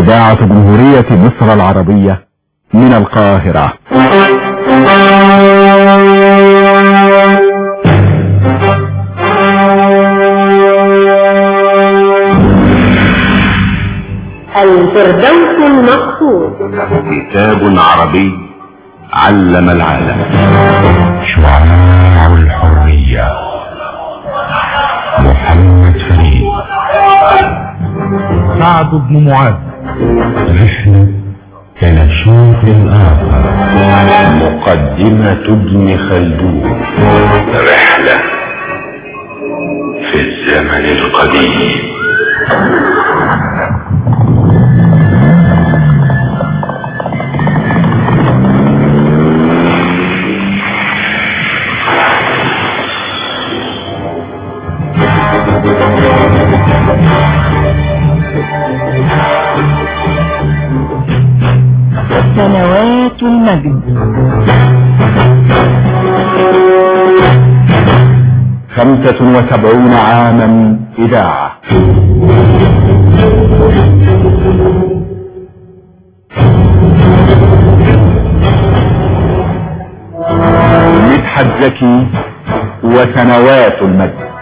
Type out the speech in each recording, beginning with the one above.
إذاعة جمهورية مصر العربية من القاهرة الفردوس المقصود كتاب عربي علم العالم شعاع الحرية محمد فريد سعد بن معاذ رحلة إلى شوق آخر مقدمة ابن خلدون رحلة في الزمن القديم سنوات المجد خمسة وسبعون عاما إذاعة مدحت زكي وسنوات المجد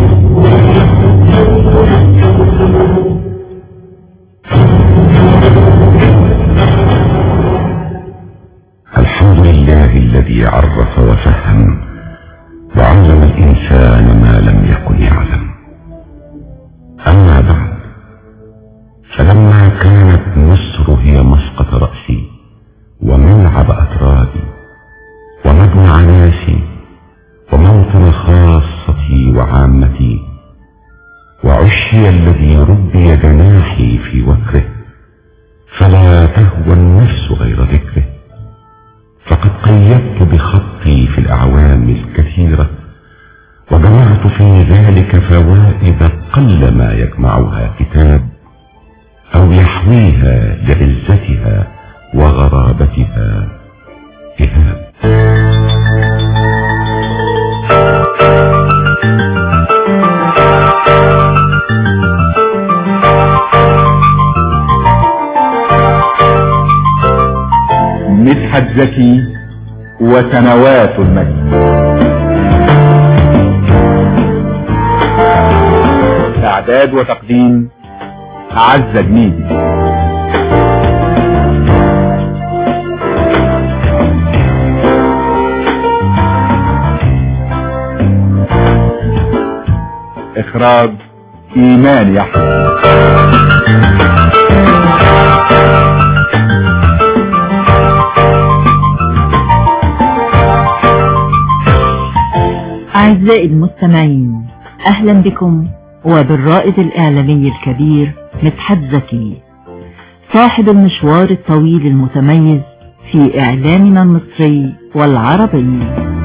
الحمد لله الذي عرف وفهم وعلم الإنسان ما لم يكن يعلم أما بعد فلما كانت مصر هي مسقط رأسي وملعب أترابي ومجمع ناسي وموطن خاصتي وعامتي وعشي الذي ربي جناحي في وكره فلا تهوى النفس غير ذكره فقد قيدت بخطي في الأعوام الكثيرة وجمعت في ذلك فوائد قل ما يجمعها كتاب أو يحويها لعزتها وغرابتها كتاب مدحت زكي وسنوات المجد اعداد وتقديم عزة جنيدي اخراج ايمان يحيى أعزائي المستمعين أهلا بكم وبالرائد الإعلامي الكبير مدحت زكي صاحب المشوار الطويل المتميز في إعلامنا المصري والعربي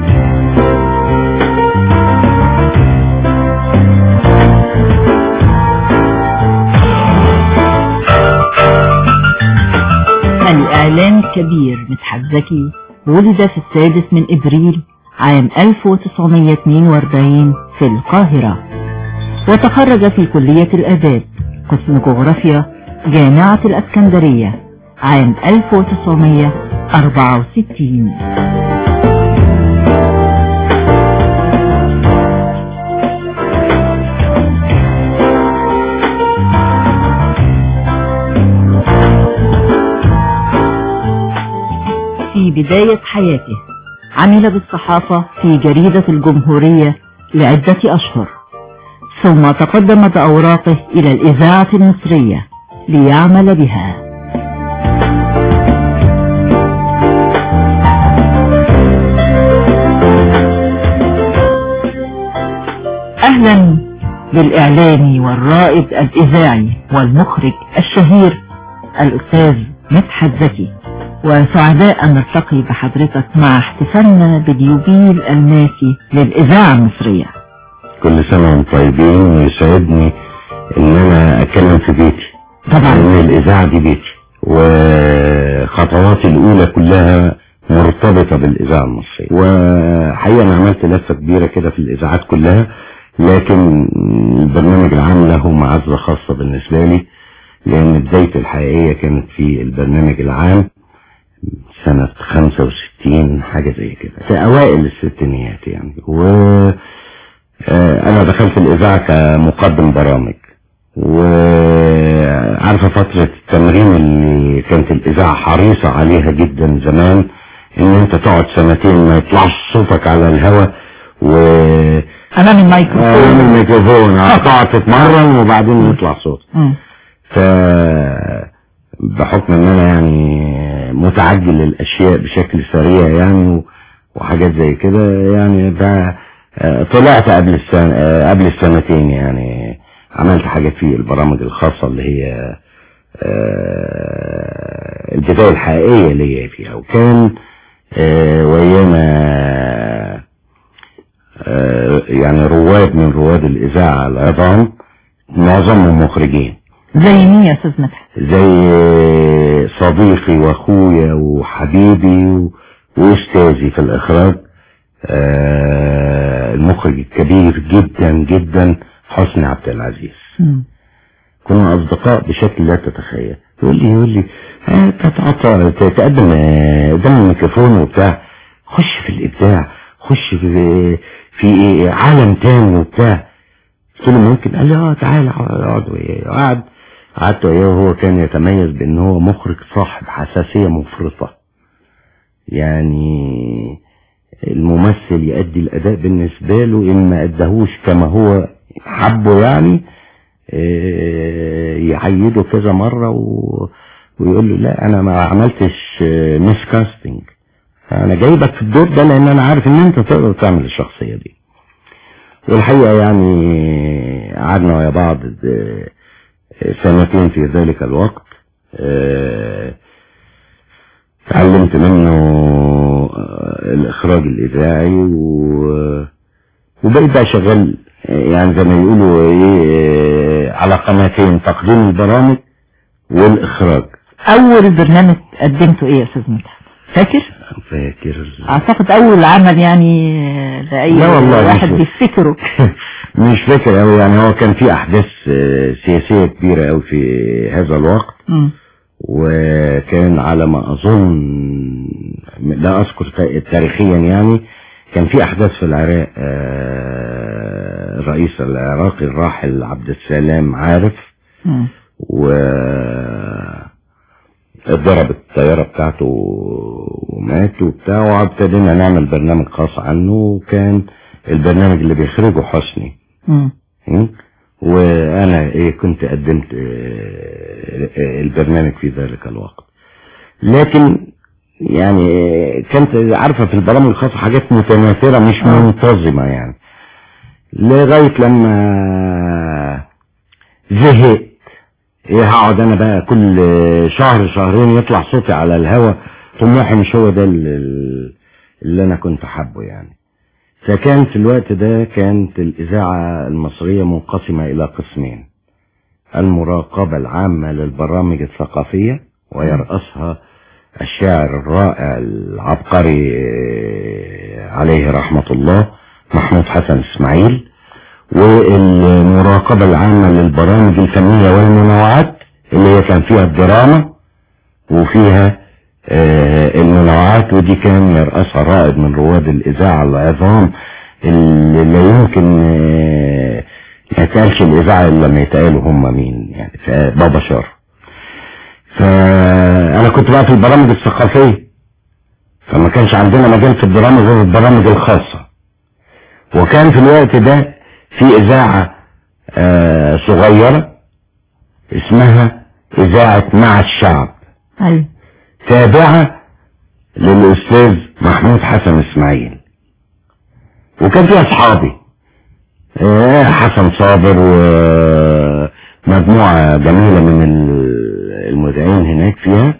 الإعلام الكبير مدحت زكي ولد في السادس من إبريل عام 1942 في القاهرة وتخرج في كلية الآداب قسم جغرافيا جامعة الأسكندرية عام 1964 في بداية حياته عمل بالصحافة في جريدة الجمهورية لعدة أشهر ثم تقدم بأوراقه إلى الإذاعة المصرية ليعمل بها أهلا بالإعلامي والرائد الإذاعي والمخرج الشهير الأستاذ مدحت زكي وسعداء أن نلتقي بحضرتك مع احتفالنا باليوبيل الماسي للإذاعة المصرية كل سنة وانتم طيبين ويسعدني ان انا اتكلم في بيتي طبعا لان الاذاعة دي بيتي وخطواتي الاولى كلها مرتبطة بالاذاعة المصرية وحقيقة انا عملت لفة كبيرة كده في الاذاعات كلها لكن البرنامج العام له معزة خاصة بالنسبة لي لان بدايته الحقيقية كانت في البرنامج العام سنة 65 حاجة زي كده في اوائل الستينيات يعني و آه، انا دخلت الاذاعة كمقدم برامج وعارفة فترة التمرين اللي كانت الاذاعة حريصة عليها جدا زمان ان انت تقعد سنتين ما يطلعش صوتك على الهواء و امام آه، الميكروفون الميكروفون آه، تقعد تتمرن وبعدين يطلع صوت مم. ف بحكم ان انا يعني متعجل الاشياء بشكل سريع يعني و- وحاجات زي كده يعني ب- آه، طلعت قبل السنة آه، قبل السنتين يعني عملت حاجات في البرامج الخاصة اللي هي آه، البداية الحقيقية ليا فيها وكان آه، ويانا آه، يعني رواد من رواد الإذاعة العظام معظمهم مخرجين زي مين يا استاذ مدحت زي صديقي واخويا وحبيبي و- واستاذي في الاخراج آه، المخرج الكبير جدا جدا حسني عبد العزيز مم. كنا اصدقاء بشكل لا تتخيل يقول لي يقول لي آه، تتعطى تقدم آه، قدام الميكروفون وبتاع خش في الابداع خش في في عالم تاني وبتاع قلت له ممكن قال لي اه تعالى اقعد وياي قعد قعدت وياه وهو كان يتميز بان هو مخرج صاحب حساسية مفرطة يعني الممثل يؤدي الاداء بالنسبة له ان ما ادهوش كما هو حبه يعني آه، يعيده كذا مرة و... ويقول له لا انا ما عملتش ميس كاستنج انا جايبك في الدور ده لان انا عارف ان انت تقدر تعمل الشخصية دي والحقيقة يعني قعدنا ويا بعض آه، سنتين في ذلك الوقت آه، تعلمت منه آه، الإخراج الإذاعي و- وبقيت بقى شغال آه، يعني زي ما يقولوا إيه آه، على قناتين تقديم البرامج والإخراج اول برنامج قدمته ايه يا استاذ مدحت فاكر فاكر اعتقد اول عمل يعني لاي لا والله واحد مش- بيفتكره مش فاكر أوي يعني هو كان في أحداث آه، سياسية كبيرة أوي في هذا الوقت مم. وكان على ما اظن لا اذكر تا- تاريخيا يعني كان في احداث في العراق آه، الرئيس العراقي الراحل عبد السلام عارف مم. و اتضربت الطيارة بتاعته ومات وبتاع وابتدينا نعمل برنامج خاص عنه وكان البرنامج اللي بيخرجه حسني مم. م? وانا ايه كنت قدمت آه، آه، البرنامج في ذلك الوقت لكن يعني آه، كانت عارفة في البرامج الخاصة حاجات متناثرة مش آه. منتظمة يعني لغاية لما زهقت ايه هقعد انا بقى كل شهر شهرين يطلع صوتي على الهوا طموحي مش هو ده ال- اللي انا كنت حابه يعني فكان في الوقت ده كانت الإذاعة المصرية منقسمة إلى قسمين المراقبة العامة للبرامج الثقافية ويرأسها الشاعر الرائع العبقري آه، عليه رحمة الله محمود حسن إسماعيل والمراقبة العامة للبرامج الفنية والمنوعات اللي هي كان فيها الدراما وفيها آه، المنوعات ودي كان يرأسها رائد من رواد الإذاعة العظام اللي لا يمكن آه، ما يتقالش الإذاعة إلا لما يتقالوا هم مين يعني ف- بابا شار فأنا كنت بقى في البرامج الثقافية فما كانش عندنا مجال في الدراما غير البرامج الخاصة وكان في الوقت ده في إذاعة آه، صغيرة اسمها إذاعة مع الشعب ايوه تابعة للأستاذ محمود حسن إسماعيل وكان فيها أصحابي آه، حسن صابر ومجموعة جميلة من ال- المذيعين هناك فيها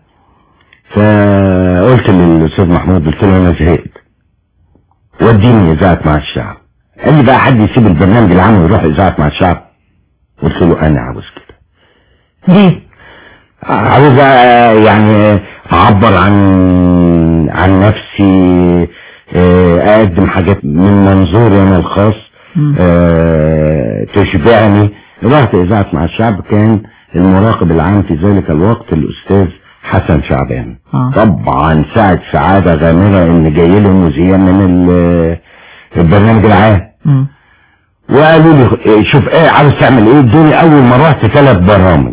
فقلت للأستاذ محمود قلت له أنا زهقت وديني إذاعة مع الشعب قال لي بقى حد يسيب البرنامج العام ويروح إذاعة مع الشعب قلت له أنا عاوز كده ليه عاوز آه، يعني اعبر عن عن نفسي آه، اقدم حاجات من منظوري انا الخاص مم. آه، تشبعني رحت اذاعة مع الشعب كان المراقب العام في ذلك الوقت الأستاذ حسن شعبان آه. طبعا سعد سعادة غامرة إن جاي له مذيع من ال- البرنامج العام مم. وقالوا لي إيه، شوف ايه عاوز تعمل ايه ادوني اول ما رحت ثلاث برامج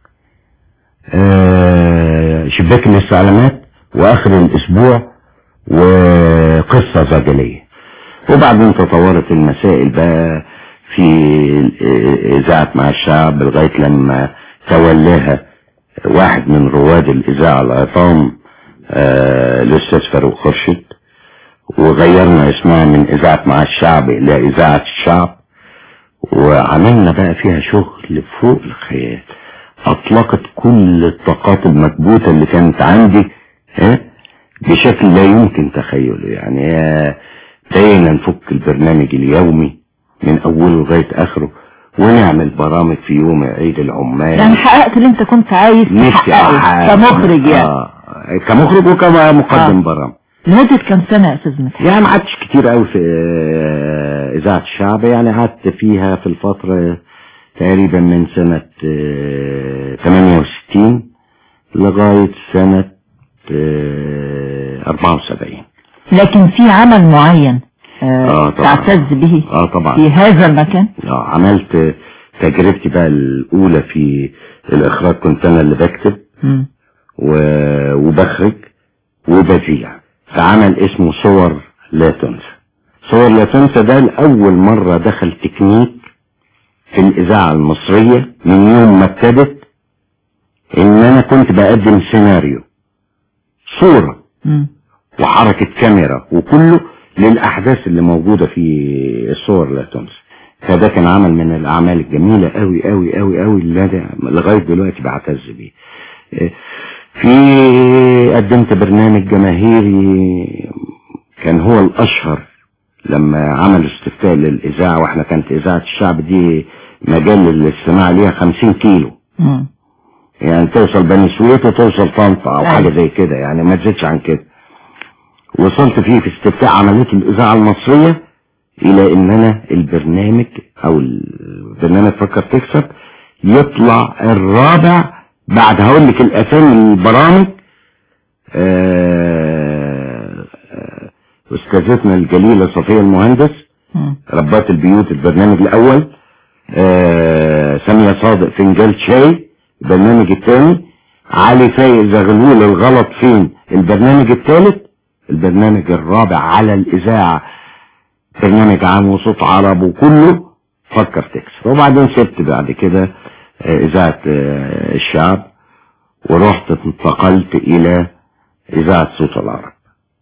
آه شباك الاستعلامات واخر الاسبوع وقصة زجلية وبعدين تطورت المسائل بقى في اذاعة مع الشعب لغاية لما تولاها واحد من رواد الاذاعة العظام آه الاستاذ فاروق خرشد وغيرنا اسمها من اذاعة مع الشعب الى اذاعة الشعب وعملنا بقى فيها شغل فوق الخيال اطلقت كل الطاقات المكبوتة اللي كانت عندي ها بشكل لا يمكن تخيله يعني آه، بقينا نفك البرنامج اليومي من اوله لغاية اخره ونعمل برامج في يوم عيد العمال يعني حققت اللي انت كنت عايز نفسي تحققه أحقق- كمخرج يعني آه كمخرج وكمقدم آه. برامج لمدة كام سنة يا استاذ مدحت يعني ما عدتش كتير قوي في آه، إذاعة الشعب يعني قعدت فيها في الفترة تقريبا من سنة آه، 68 لغاية سنة آه، 74 لكن في عمل معين آه آه طبعا. تعتز به اه طبعا في هذا المكان آه عملت تجربتي بقى الأولى في الإخراج كنت أنا اللي بكتب مم. و- وبخرج وبذيع في عمل اسمه صور لا تنسى صور لا تنسى ده لأول مرة دخل تكنيك في الإذاعة المصرية من يوم ما ابتدت إن أنا كنت بقدم سيناريو صورة مم. وحركة كاميرا وكله للأحداث اللي موجودة في الصور لا تنسى فده كان عمل من الأعمال الجميلة قوي قوي قوي قوي اللي أنا لغاية دلوقتي بعتز بيه إيه، في قدمت برنامج جماهيري كان هو الأشهر لما عملوا استفتاء للإذاعة واحنا كانت إذاعة الشعب دي مجال الاستماع ليها 50 كيلو مم. يعني توصل بني سويف وتوصل طنطا او أيوة. حاجة زي كده يعني ما تزيدش عن كده وصلت فيه في استفتاء عملية الإذاعة المصرية إلى إن أنا البرنامج أو البرنامج فكر تكسب يطلع الرابع بعد هقول لك الأسامي البرامج آه، آه، أستاذتنا الجليلة صفية المهندس مم. ربات البيوت البرنامج الأول آه، سامية صادق فنجان شاي البرنامج الثاني علي فايق زغلول الغلط فين البرنامج الثالث البرنامج الرابع على الإذاعة برنامج عام وصوت عرب وكله فكر تكسب وبعدين سبت بعد كده آه، إذاعة آه، الشعب ورحت انتقلت إلى إذاعة صوت العرب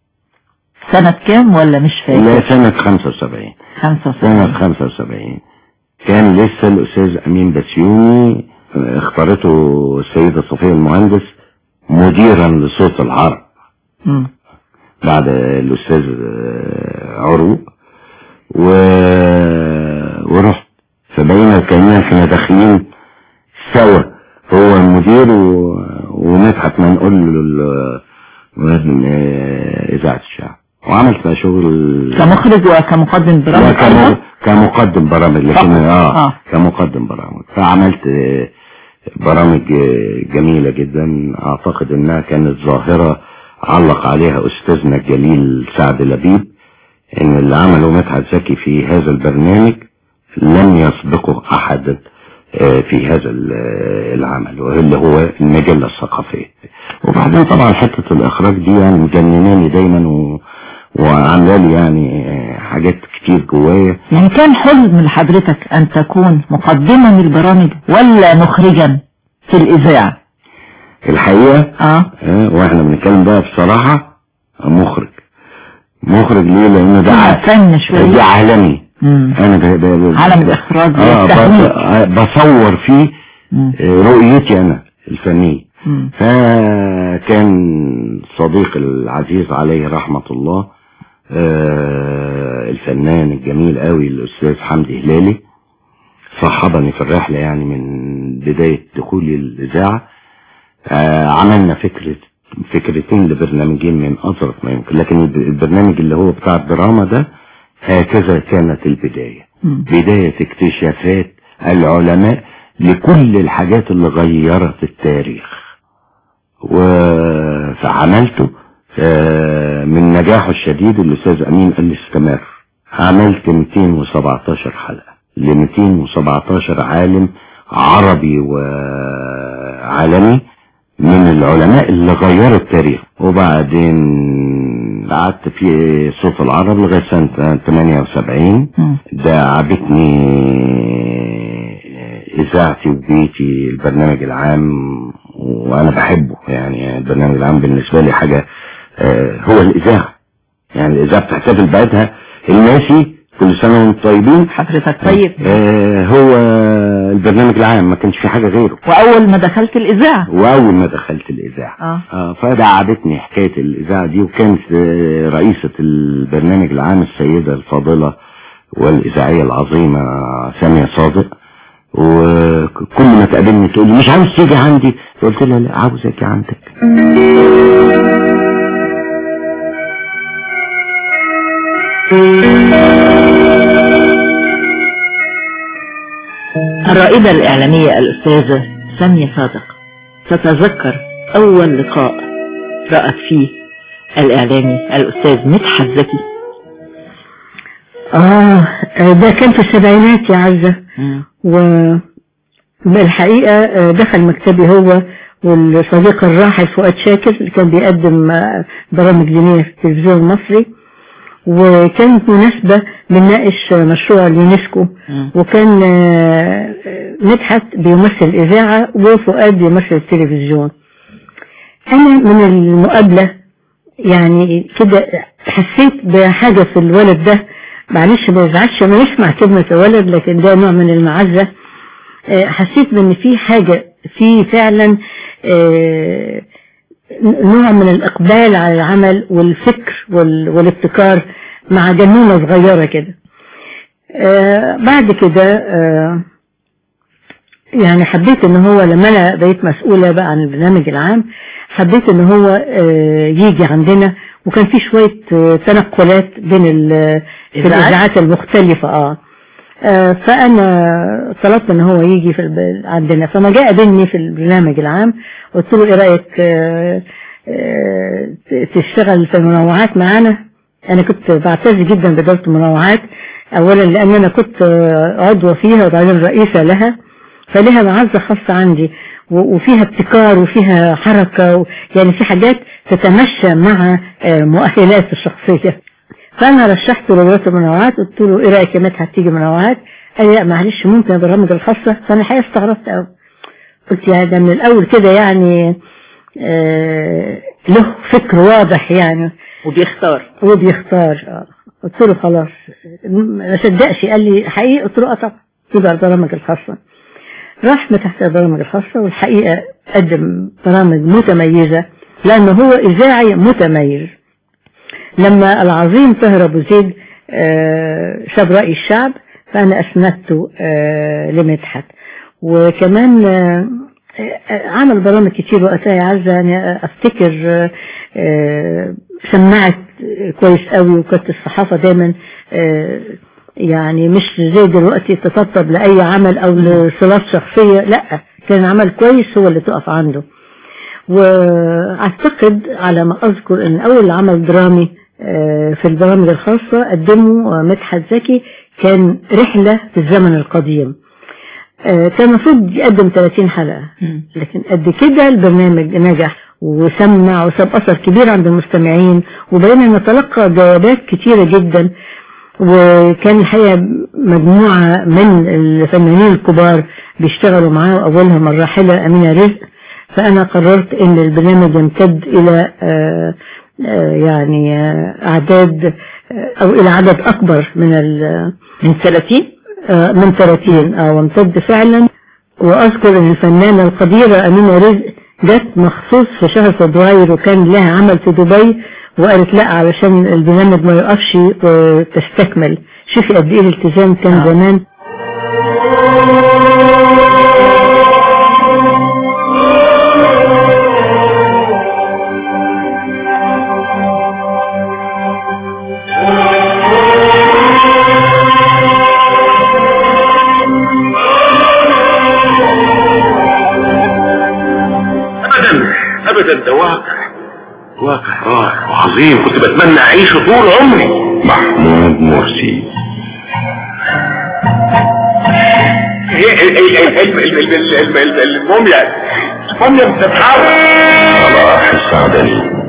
سنة كام ولا مش فاكر لا سنة 75 خمسة سنة وسبعين 75 كان لسه الأستاذ أمين بسيوني آه، اختارته السيدة صفية المهندس مديرا لصوت العرب مم. بعد الأستاذ آه، عروق و... ورحت فبقينا كأننا كنا داخلين سوا هو المدير و... ومدحت ما نقول له ال- من آه، إذاعة الشعب وعملت بقى شغل كمخرج وكمقدم لا برامج كم- أيضا؟ كمقدم برامج لكن فقط. اه, آه. كمقدم برامج فعملت آه، برامج آه، جميلة جدا اعتقد انها كانت ظاهرة علق عليها استاذنا الجليل سعد لبيب ان اللي عمله مدحت زكي في هذا البرنامج لم يسبقه احد آه، في هذا ال- آه، العمل واللي هو المجلة الثقافية وبعدين طبعا حتة الاخراج دي يعني مجنناني دايما و... وعامله لي يعني آه، حاجات كتير جوايا يعني كان حلم لحضرتك أن تكون مقدما للبرامج ولا مخرجا في الإذاعة الحقيقة اه آه، واحنا بنتكلم بقى بصراحة مخرج مخرج ليه لان ده فيها ع- فن شوية. ده عالمي مم. انا ب... ب... ب... عالم الإخراج آه والتهويل. بص- آه، بصور فيه مم. آه، رؤيتي انا الفنية مم. فكان صديقي العزيز عليه رحمة الله آه، الفنان الجميل قوي الأستاذ حمدي هلالي صحبني في الرحلة يعني من بداية دخولي الإذاعة آه، عملنا فكرة فكرتين لبرنامجين من أظرف ما يمكن لكن الب- البرنامج اللي هو بتاع الدراما ده هكذا كانت البداية مم. بداية اكتشافات العلماء لكل الحاجات اللي غيرت التاريخ وفعملته آه، من نجاحه الشديد الأستاذ أمين قال لي استمر عملت 217 حلقة ل 217 عالم عربي وعالمي من العلماء اللي غيروا التاريخ وبعدين قعدت في صوت العرب لغاية سنة 78 مم. دعبتني إذاعتي وبيتي البرنامج العام وأنا بحبه يعني البرنامج العام بالنسبة لي حاجة آه، هو الإذاعة يعني الإذاعة بتحتفل بعدها الماشي كل سنة وانتم طيبين حضرتك طيب آه، هو البرنامج العام ما كانش في حاجة غيره وأول ما دخلت الإذاعة وأول ما دخلت الإذاعة آه. آه، فدعبتني حكاية الإذاعة دي وكانت آه، رئيسة البرنامج العام السيدة الفاضلة والإذاعية العظيمة سامية صادق وكل ما تقابلني تقول لي مش عاوز تيجي عندي قلت لها لا عاوزك عندك الرائدة الإعلامية الأستاذة سامية صادق تتذكر أول لقاء رأت فيه الإعلامي الأستاذ مدحت زكي آه ده كان في السبعينات يا عزة وبالحقيقة آه، دخل مكتبي هو والصديق الراحل فؤاد شاكر اللي كان بيقدم آه، برامج دينية في التلفزيون المصري وكانت مناسبة بنناقش آه، مشروع اليونسكو مم. وكان آه، آه، مدحت بيمثل الإذاعة وفؤاد بيمثل التلفزيون أنا من المقابلة يعني كده حسيت بحاجة في الولد ده معلش ما يزعلش ما يسمع كلمة ولد لكن ده نوع من المعزة آه، حسيت بان في حاجة في فعلا آه، نوع من الاقبال على العمل والفكر وال- والابتكار مع جنونة صغيرة كده آه، بعد كده آه، يعني حبيت ان هو لما انا بقيت مسؤولة بقى عن البرنامج العام حبيت ان هو آه، يجي عندنا وكان في شوية آه، تنقلات بين ال- في إذاعات؟ الاذاعات المختلفة اه آه، فانا طلبت ان هو يجي في الب- عندنا فما جاء قابلني في البرنامج العام قلت له ايه رايك آه، آه، ت- تشتغل في المنوعات معانا انا كنت بعتز جدا باداره المنوعات اولا لان انا كنت آه، عضوه فيها وبعدين رئيسه لها فلها معزه خاصه عندي و- وفيها ابتكار وفيها حركه و- يعني في حاجات تتمشى مع آه، مؤهلات الشخصيه فانا رشحت له وزاره المنوعات قلت له ايه رايك يا مدحت تيجي منوعات قال لي لا معلش ممكن البرامج الخاصه فانا الحقيقه استغربت قوي قلت يا ده من الاول كده يعني آه له فكر واضح يعني وبيختار وبيختار آه. قلت له خلاص ما صدقش قال لي حقيقي قلت له اه طبعا تبقى البرامج الخاصه راح تحت البرامج الخاصه والحقيقه قدم برامج متميزه لانه هو اذاعي متميز لما العظيم طاهر ابو زيد آه، ساب راي الشعب فانا اسندته آه، لمدحت وكمان آه، آه، عمل برامج كتير وقتها يا عزة يعني آه، افتكر آه، آه، سمعت كويس قوي وكانت الصحافة دايما آه، يعني مش زي دلوقتي تطبطب لأي عمل أو لصلات شخصية لا كان عمل كويس هو اللي تقف عنده واعتقد على ما اذكر ان اول عمل درامي آه، في البرامج الخاصة قدمه آه، مدحت زكي كان رحلة في الزمن القديم آه، كان المفروض يقدم 30 حلقة لكن قد كده البرنامج نجح وسمع وساب أثر كبير عند المستمعين وبقينا نتلقى جوابات كتيرة جدا وكان الحقيقة مجموعة من الفنانين الكبار بيشتغلوا معاه أولهم الراحلة أمينة رزق فأنا قررت أن البرنامج يمتد إلى آه، آه، يعني آه، أعداد آه، أو إلى عدد أكبر من ال- من 30 آه، من 30 اه وامتد فعلا واذكر ان الفنانة القديرة امينة رزق جت مخصوص في شهر فبراير وكان لها عمل في دبي وقالت لا علشان البرنامج ما يقفش وتستكمل شوفي قد ايه الالتزام كان آه. زمان ابدا ده واقع واقع رائع وعظيم كنت بتمنى اعيشه طول عمري محمود مرسي الموميا الموميا بتتحرك صلاح السعدني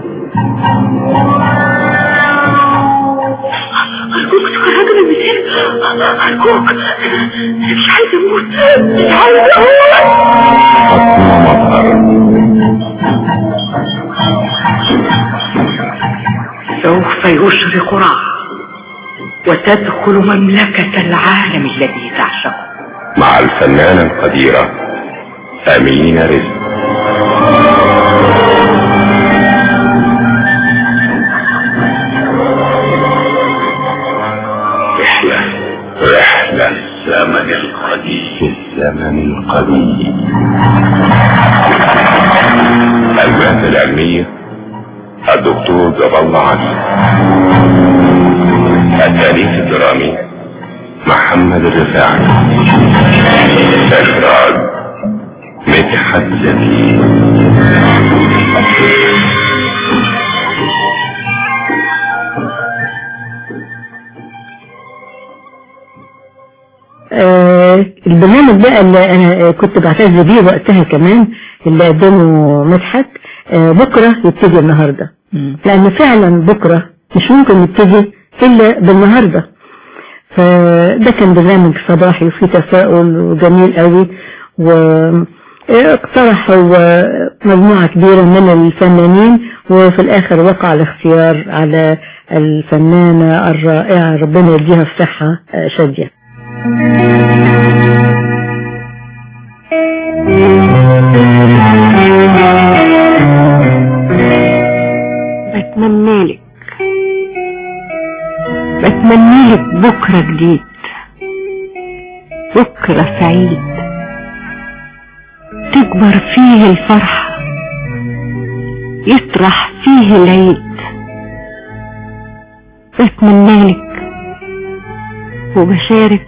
أرجوك تخرجنا من هنا أرجوك مش عايز أموت مش عايز أموت فاطمة مطهر سوف يشرق رعد وتدخل مملكة العالم الذي تعشقه مع الفنانة القديرة أمينة رزق رحلة رحلة الزمن القديم الزمن القديم المادة العلمية الدكتور جاب الله علي التاريخ الدرامي محمد الرفاعي إخراج مدحت زكي آه البرنامج بقى اللي انا كنت بعتز بيه وقتها كمان اللي قدمه مدحت آه بكرة يبتدي النهاردة لان فعلا بكرة مش ممكن يبتدي الا بالنهاردة فده كان برنامج صباحي وفيه تفاؤل وجميل قوي واقترحوا مجموعة كبيرة من الفنانين وفي الاخر وقع الاختيار على الفنانة الرائعة ربنا يديها الصحة آه، شادية بتمنى لك بتمنى لك بكرة جديد بكرة سعيد تكبر فيه الفرحة يطرح فيه العيد بتمنى لك وبشارك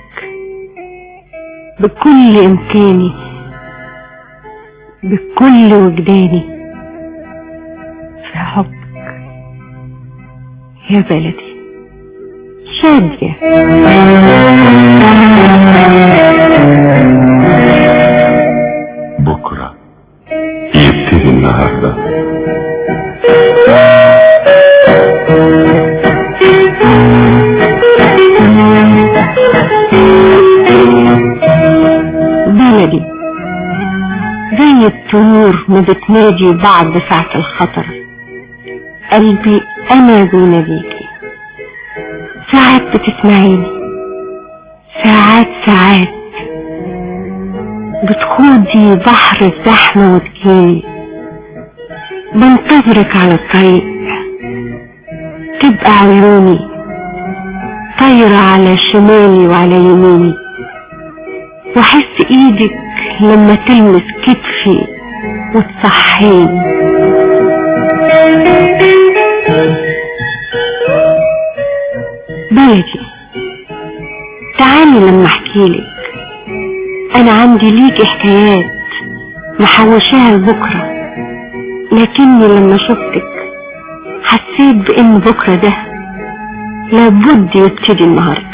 بكل إمكاني بكل وجداني في حبك يا بلدي شادية بكرة يبتدي النهاردة بلدي زي الطيور ما بتنادي بعد ساعة الخطر قلبي أنا بيناديكي ساعات بتسمعيني ساعات ساعات بتخوضي بحر الزحمة وتجيني بنتظرك على الطريق تبقى عيوني طايرة على شمالي وعلى يميني واحس ايدك لما تلمس كتفي وتصحيني بلدي تعالي لما احكيلك انا عندي ليك حكايات محوشاها لبكرة لكني لما شفتك حسيت بان بكرة ده لابد يبتدي النهارده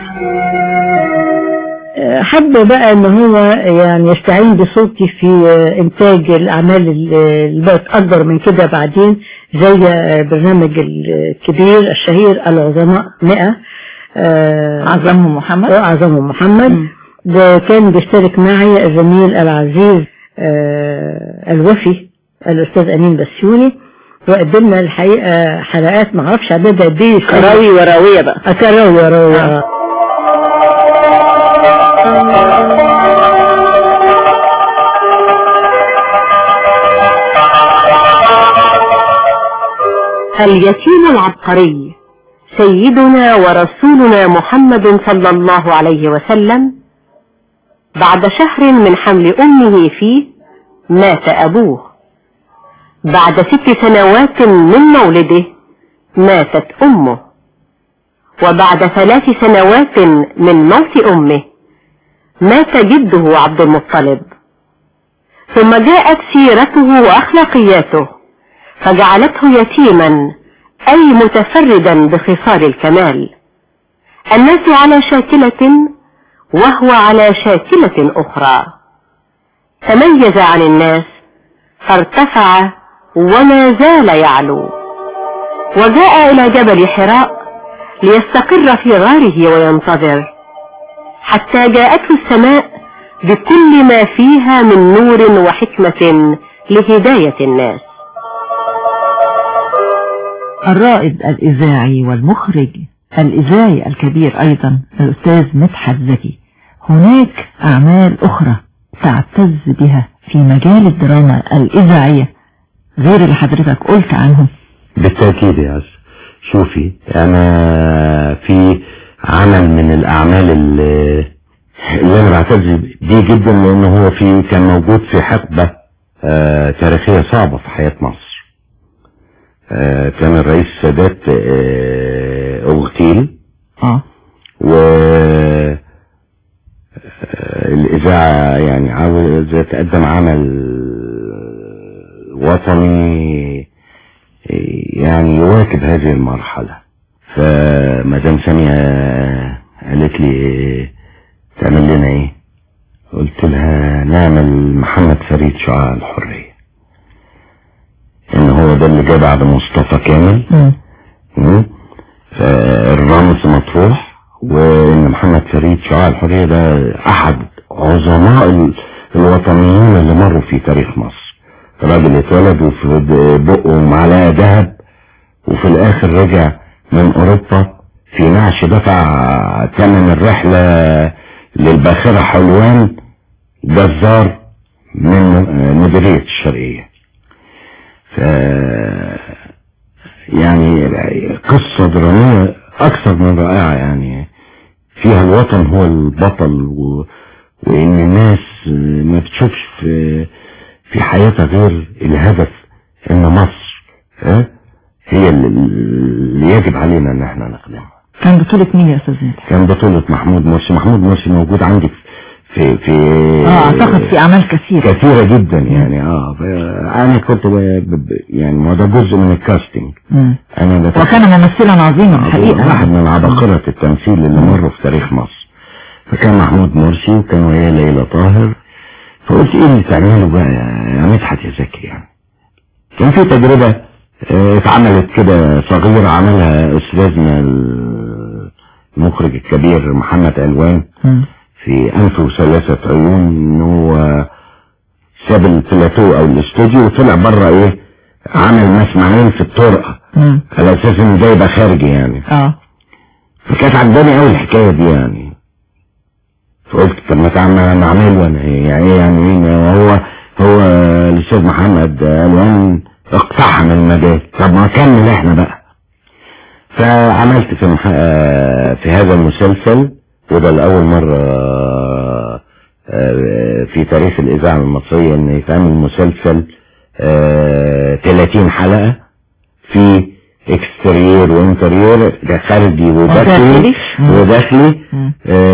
حب بقى ان هو يعني يستعين بصوتي في انتاج الاعمال اللي بقت اكبر من كده بعدين زي برنامج الكبير الشهير العظماء 100 عظمهم محمد عظمهم محمد ده كان بيشترك معي الزميل العزيز آه، الوفي الاستاذ امين بسيوني وقدمنا الحقيقه حلقات ما اعرفش عددها قد ايه كراوي وراوية بقى كراوي وراوي آه. اليتيم العبقري سيدنا ورسولنا محمد صلى الله عليه وسلم بعد شهر من حمل أمه فيه مات أبوه بعد ست سنوات من مولده ماتت أمه وبعد ثلاث سنوات من موت أمه مات جده عبد المطلب ثم جاءت سيرته وأخلاقياته فجعلته يتيما أي متفردا بخصال الكمال الناس على شاكلة وهو على شاكلة أخرى تميز عن الناس فارتفع وما زال يعلو وجاء إلى جبل حراء ليستقر في غاره وينتظر حتى جاءته السماء بكل ما فيها من نور وحكمة لهداية الناس الرائد الإذاعي والمخرج الإذاعي الكبير أيضا الأستاذ مدحت زكي هناك أعمال أخرى تعتز بها في مجال الدراما الإذاعية غير اللي حضرتك قلت عنهم بالتأكيد يا عز شوفي أنا في عمل من الأعمال اللي, اللي أنا بعتز بيه جدا لأنه هو في كان موجود في حقبة آه تاريخية صعبة في حياة مصر آه كان الرئيس السادات آه اغتيل اه و آه، الإذاعة يعني عاوز تقدم عمل وطني يعني يواكب هذه المرحلة فمدام سامية قالت لي تعمل لنا ايه قلت لها نعمل محمد فريد شعاع الحرية ان هو ده اللي جه بعد مصطفى كامل مم. مم. فالرمز مطروح وان محمد فريد شعاع الحرية ده احد عظماء ال- الوطنيين اللي مروا في تاريخ مصر راجل اتولد وفي بقه معلقة ذهب وفي الاخر رجع من اوروبا في نعش دفع ثمن الرحلة للباخرة حلوان جزار من مديرية الشرقية ف يعني قصة درامية أكثر من رائعة يعني فيها الوطن هو البطل و... وإن الناس ما بتشوفش في في حياتها غير الهدف إن مصر ها هي اللي- اللي يجب علينا إن احنا نخدمها كان بطولة مين يا أستاذ مدحت؟ كان بطولة محمود مرسي محمود مرسي موجود عندي في في اه أعتقد في أعمال كثيرة كثيرة جدا يعني اه ف- انا كنت ب... ب... يعني ما ده جزء من الكاستنج مم. انا بت- وكان ممثلا عظيما الحقيقة واحد من عباقرة التمثيل اللي مروا في تاريخ مصر فكان محمود مرسي وكان وياه ليلى طاهر فقلت ايه اللي تعمله بقى يا يا مدحت يا زكي يعني كان في تجربة آه، اتعملت كده صغيرة عملها استاذنا المخرج الكبير محمد علوان مم. في أنف وثلاثة عيون إن هو ساب البلاتو أو الاستوديو وطلع بره إيه عمل مسمعين في الطرقة مم. على أساس إن ده يبقى خارجي يعني اه فكانت عجباني أوي الحكاية دي يعني فقلت طب ما تعمل نعمله أنا إيه يعني إيه يعني إيه هو هو الأستاذ محمد ألوان اقتحم المجال طب ما نكمل إحنا بقى فعملت في مح... آه، في هذا المسلسل وده لأول مرة آه، آه، في تاريخ الإذاعة المصرية إن يتعمل مسلسل آه، 30 حلقة في اكستريور وانتريور ده خارجي وداخلي وداخلي. مم. وداخلي مم.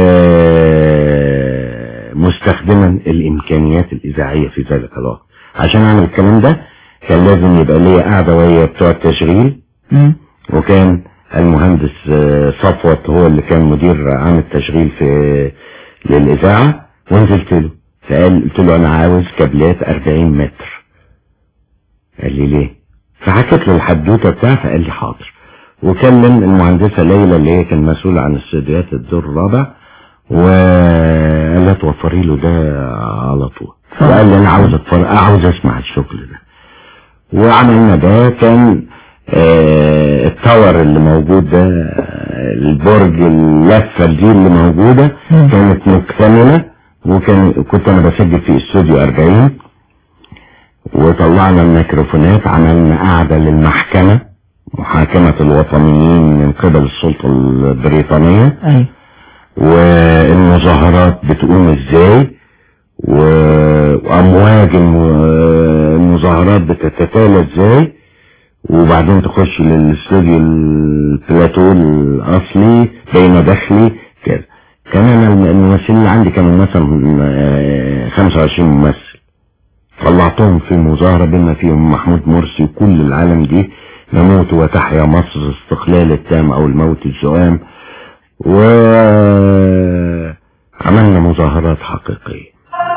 آه، مستخدما الامكانيات الاذاعيه في ذلك الوقت عشان اعمل الكلام ده كان لازم يبقى ليا قاعده ويا بتوع التشغيل مم. وكان المهندس آه، صفوت هو اللي كان مدير عام التشغيل في للإذاعة ونزلت له فقال قلت له أنا عاوز كابلات 40 متر قال لي ليه فحكيت له الحدوتة بتاعها فقال لي حاضر وكلم المهندسة ليلى اللي هي كان مسؤولة عن استديوهات الدور الرابع وقال لها توفري له ده على طول وقال لي أنا عاوز أتفرج عاوز أسمع الشغل ده وعملنا ده كان آه، التاور اللي موجود ده آه، البرج اللفة دي اللي موجودة مم. كانت مكتملة وكان كنت انا بسجل في استوديو 40 وطلعنا الميكروفونات عملنا قعدة للمحكمة محاكمة الوطنيين من قبل السلطة البريطانية ايوه والمظاهرات بتقوم ازاي و- وامواج الم- المظاهرات بتتتالى ازاي وبعدين تخش للاستوديو البلاتو الاصلي بين داخلي كده كان انا الم- الممثلين اللي عندي كانوا مثلا آه، 25 ممثل طلعتهم في مظاهرة بما فيهم محمود مرسي وكل العالم دي نموت وتحيا مصر استقلال التام او الموت الزؤام وعملنا مظاهرات حقيقية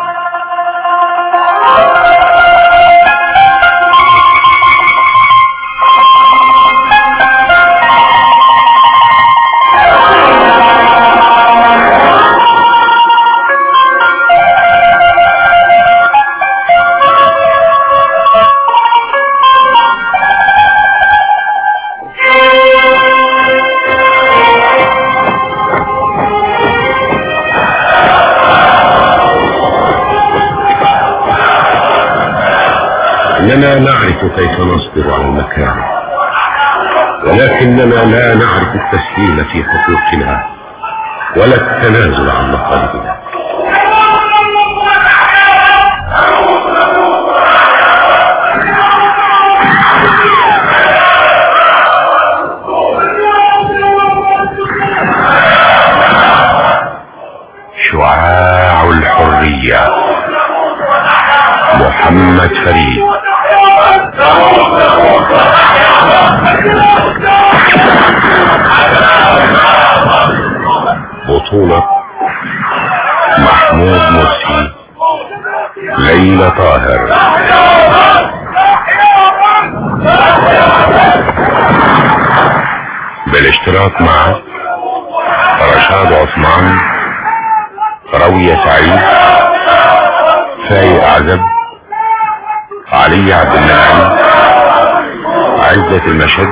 إننا نعرف كيف نصبر على المكان ولكننا لا نعرف التسليم في حقوقنا ولا التنازل عن مطالبنا شعاع الحرية محمد فريد بطولة محمود مرسي ليلى طاهر بالاشتراك مع رشاد عثمان راوية سعيد فايق عزب علي عبد المنعم عزة المشد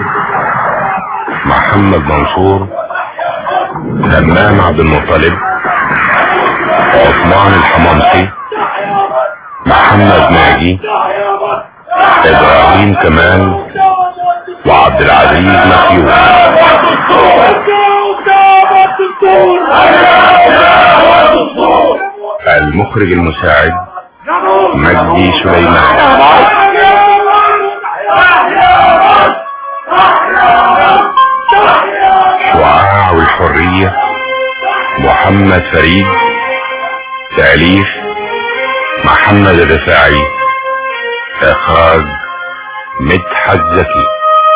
محمد منصور همام عبد المطلب عثمان الحمامسي محمد ناجي ابراهيم كمال وعبد العزيز مخيوم المخرج المساعد مجدي سليمان شعاع الحرية محمد فريد تأليف محمد الرفاعي إخراج مدحت زكي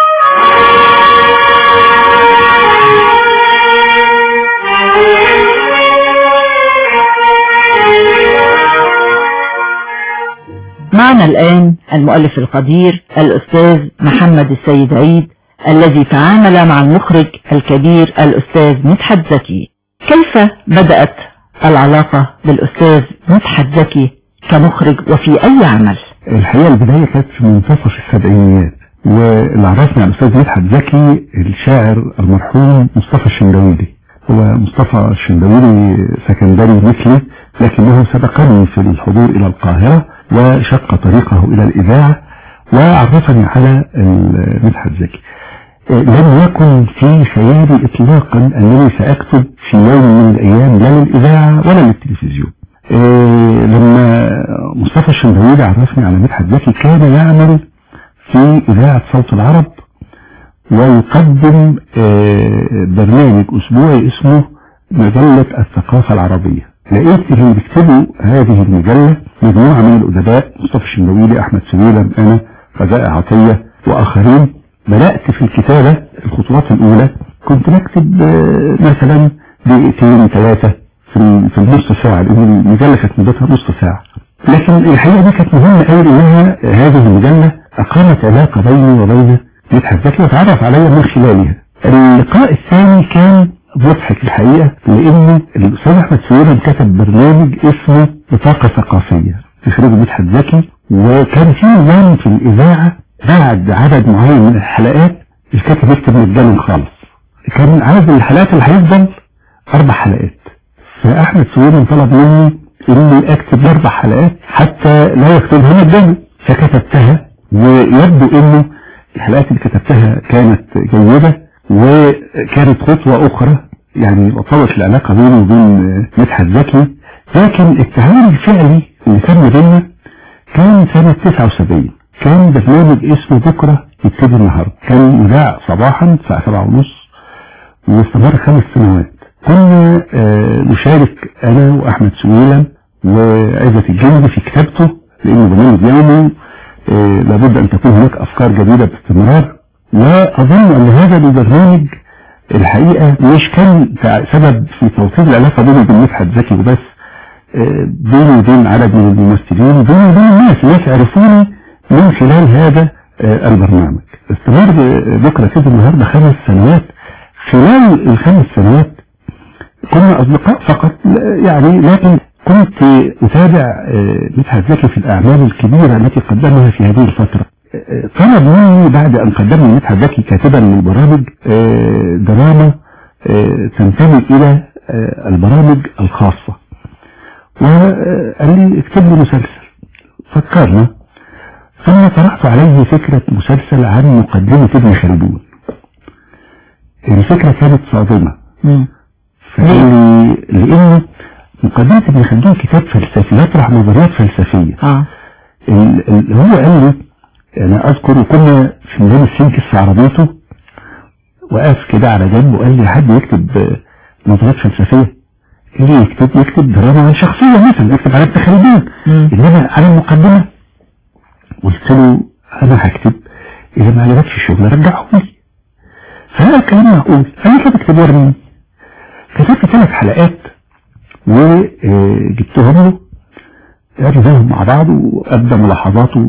معنا الآن المؤلف القدير الأستاذ محمد السيد عيد الذي تعامل مع المخرج الكبير الأستاذ مدحت زكي كيف بدأت العلاقة بالأستاذ مدحت زكي كمخرج وفي أي عمل الحقيقة البداية كانت في منتصف السبعينيات واللي عرفني على الأستاذ مدحت زكي الشاعر المرحوم مصطفى الشندويلي هو مصطفى الشندويلي سكندري مثلي لكنه سبقني في الحضور إلى القاهرة وشق طريقه إلى الإذاعة وعرفني على مدحت زكي لم يكن في خيالي إطلاقا أنني سأكتب في يوم من الأيام لا للإذاعة ولا للتلفزيون لما مصطفى الشندويلي عرفني على مدحت زكي كان يعمل في إذاعة صوت العرب ويقدم برنامج أسبوعي اسمه مجلة الثقافة العربية لقيت اللي بيكتبوا هذه المجلة مجموعة من الأدباء مصطفى الشندويلي أحمد سويلم أنا رجاء عطية وآخرين بدأت في الكتابة الخطوات الأولى كنت بكتب مثلا دقيقتين ثلاثة في في النص ساعة لأن المجلة كانت مدتها نص ساعة لكن الحقيقة دي كانت مهمة قوي إنها هذه المجلة أقامت علاقة بيني وبين مدحت زكي وتعرف عليا من خلالها اللقاء الثاني كان مضحك الحقيقة لأن الأستاذ أحمد سويرم كتب برنامج اسمه بطاقة ثقافية إخراج مدحت زكي وكان في نظام في الإذاعة بعد عدد معين من الحلقات الكاتب يكتب مجانا خالص كان عدد الحلقات اللي هيفضل أربع حلقات فأحمد سويرم طلب مني إني أكتب أربع حلقات حتى لا يكتبها مجانا فكتبتها ويبدو إنه الحلقات اللي كتبتها كانت جيدة وكانت خطوة أخرى يعني طورت العلاقة بيني وبين مدحت زكي لكن التعامل الفعلي اللي كان ما بيننا كان سنة 79 كان برنامج اسمه بكرة يبتدي النهاردة كان مذاع صباحا الساعة 7 ونص واستمر خمس سنوات كنا آه نشارك أنا وأحمد سويلم وعزة الجندي في كتابته لأنه برنامج يومي آه، لابد أن تكون هناك أفكار جديدة باستمرار وأظن أن هذا البرنامج الحقيقة مش كان تع- سبب في توطيد العلاقة بيني وبين مدحت زكي وبس آه، بيني وبين عدد من الممثلين بيني وبين الناس الناس عرفوني من خلال هذا آه، البرنامج استمر آه، بكرة كده النهاردة خمس سنوات خلال الخمس سنوات كنا أصدقاء فقط لا- يعني لكن كنت أتابع آه، مدحت زكي في الأعمال الكبيرة التي قدمها في هذه الفترة آه، طلب مني بعد أن قدمني مدحت زكي كاتبا للبرامج آه، دراما آه، تنتمي إلى آه، البرامج الخاصة وقال لي اكتب لي مسلسل فكرنا ثم طرحت عليه فكرة مسلسل عن مقدمة ابن خلدون الفكرة كانت صادمة مم. فقال لي لأنه مقدمة ابن خلدون كتاب فلسفي يطرح نظريات فلسفية اه ال- ال- هو قال لي أنا أذكر كنا في ميدان السينكس في عربيته وقف كده على جنب وقال لي حد يكتب آه، نظريات فلسفية اللي يكتب يكتب دراما عن شخصية مثلا يكتب على ابن خلدون مم. إنما على المقدمة قلت له أنا هكتب إذا ما عجبكش الشغل رجعه لي فهذا الكلام معقول أنا كده اكتب ورني كتبت ثلاث حلقات وجبتهم له قعدنا مع بعض وأبدى ملاحظاته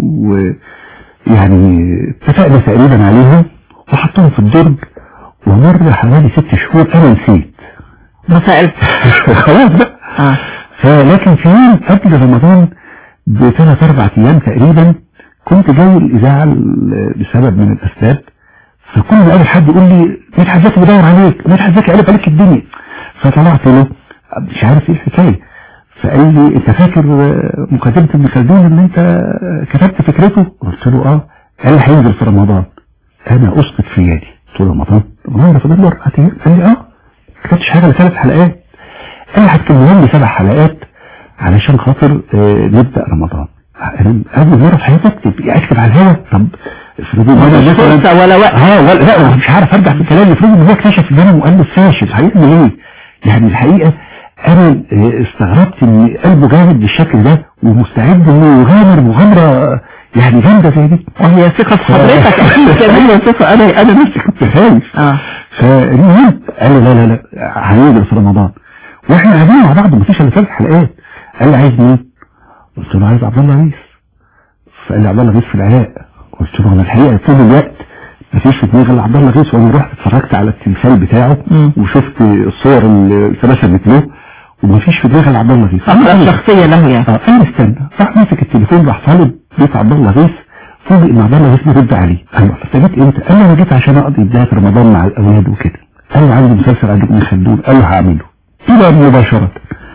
ويعني اتفقنا تقريبا عليها وحطهم في الدرج ومر حوالي ست شهور أنا نسيت ما سألت خلاص بقى اه فلكن في يوم قبل رمضان بثلاث اربع ايام تقريبا كنت جاي الاذاعه ل- بسبب من الاسباب فكل ما قابل حد يقول لي مدحت زكي بدور عليك مدحت زكي قلب عليك الدنيا فطلعت له مش عارف ايه الحكايه فقال لي انت فاكر آه، مقدمه ابن خلدون ان انت آه، كتبت فكرته قلت له اه قال لي هينزل في رمضان انا اسقط في يدي قلت له رمضان رمضان ده فاضل له اربع ايام قال لي اه ما كتبتش حاجه لثلاث حلقات قال لي هتكلمهم لي سبع حلقات علشان خاطر آه، نبدأ رمضان أنا أول مرة في حياتي أكتب يعني أكتب على الهوا طب افرضوا إن أنا مش مثلا فرصة ولا وقت اه ولا لا مش عارف ارجع في الكلام افرضوا ان هو اكتشف ان انا مؤلف فاشل هيعمل ايه؟ يعني الحقيقة انا آه، استغربت ان قلبه جامد بالشكل ده ومستعد انه يغامر مغامرة آه، يعني جامدة زي دي وهي ثقة في حضرتك أكيد كمان كمان ثقة انا انا نفسي كنت خايف اه فالمهم قال لي لا لا لا هننزل في رمضان واحنا قاعدين مع بعض مفيش الا ثلاث حلقات قال لي عايز مين؟ قلت له عايز عبد الله غيث فقال لي عبد الله غيث في العراق قلت له انا الحقيقه طول الوقت مفيش في دماغي الا عبد الله غيث وانا رحت اتفرجت على التمثال بتاعه مم. وشفت الصور اللي اترسمت له ومفيش في دماغي الا عبد الله غيث أقرأ شخصية له يعني اه قال لي استنى راح ماسك التليفون راح طالب بيت عبد الله غيث فوجئ ان عبد الله غيث بيرد عليه قال له انت جيت امتى؟ قال له انا جيت عشان اقضي بدايه رمضان مع الاولاد وكده قال له عندي مسلسل عن ابن خلدون قال له هعمله كده مباشره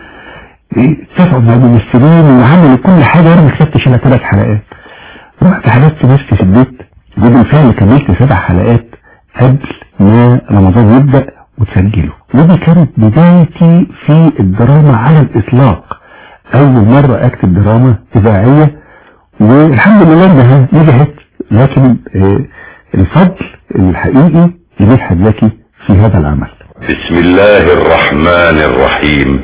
إيه، اتفقوا مع الممثلين وعملوا كل حاجه وانا ما كتبتش الا ثلاث حلقات رحت حجزت نفسي في البيت وبالفعل كملت سبع حلقات قبل ما رمضان يبدا وتسجله ودي كانت بدايتي في الدراما على الاطلاق اول مرة اكتب دراما اذاعية والحمد لله انها نجحت لكن آه، الفضل الحقيقي لمدحت زكي في هذا العمل بسم الله الرحمن الرحيم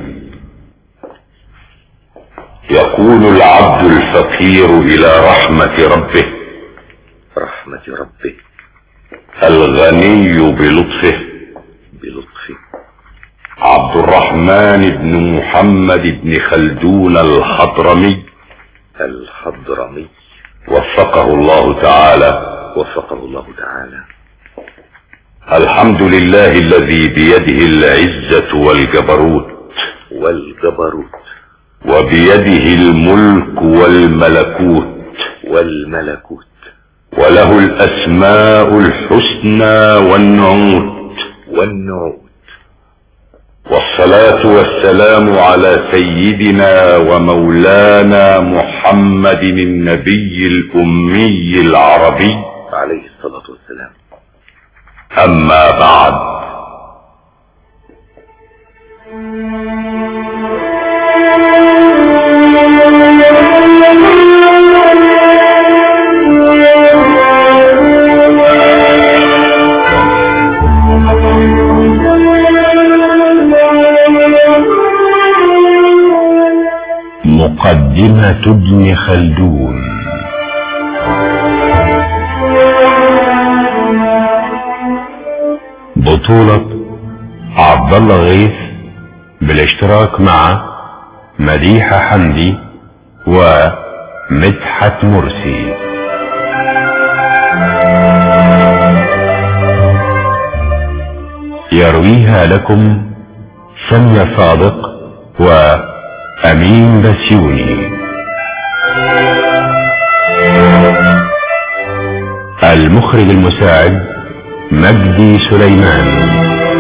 يقول العبد الفقير إلى رحمة ربه رحمة ربه الغني بلطفه بلطفه عبد الرحمن بن محمد بن خلدون الحضرمي الحضرمي وفقه الله تعالى وفقه الله تعالى الحمد لله الذي بيده العزة والجبروت والجبروت وبيده الملك والملكوت والملكوت وله الأسماء الحسنى والنعوت والنعوت والصلاة والسلام على سيدنا ومولانا محمد النبي الأمي العربي عليه الصلاة والسلام أما بعد مقدمة ابن خلدون بطولة عبد الله غيث بالاشتراك مع مديحة حمدي ومدحت مرسي يرويها لكم سمية صادق وأمين بسيوني المخرج المساعد مجدي سليمان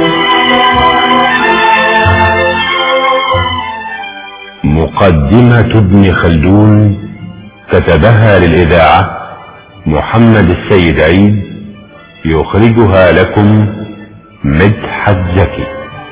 مقدمة ابن خلدون كتبها للإذاعة محمد السيد عيد يخرجها لكم مدحت زكي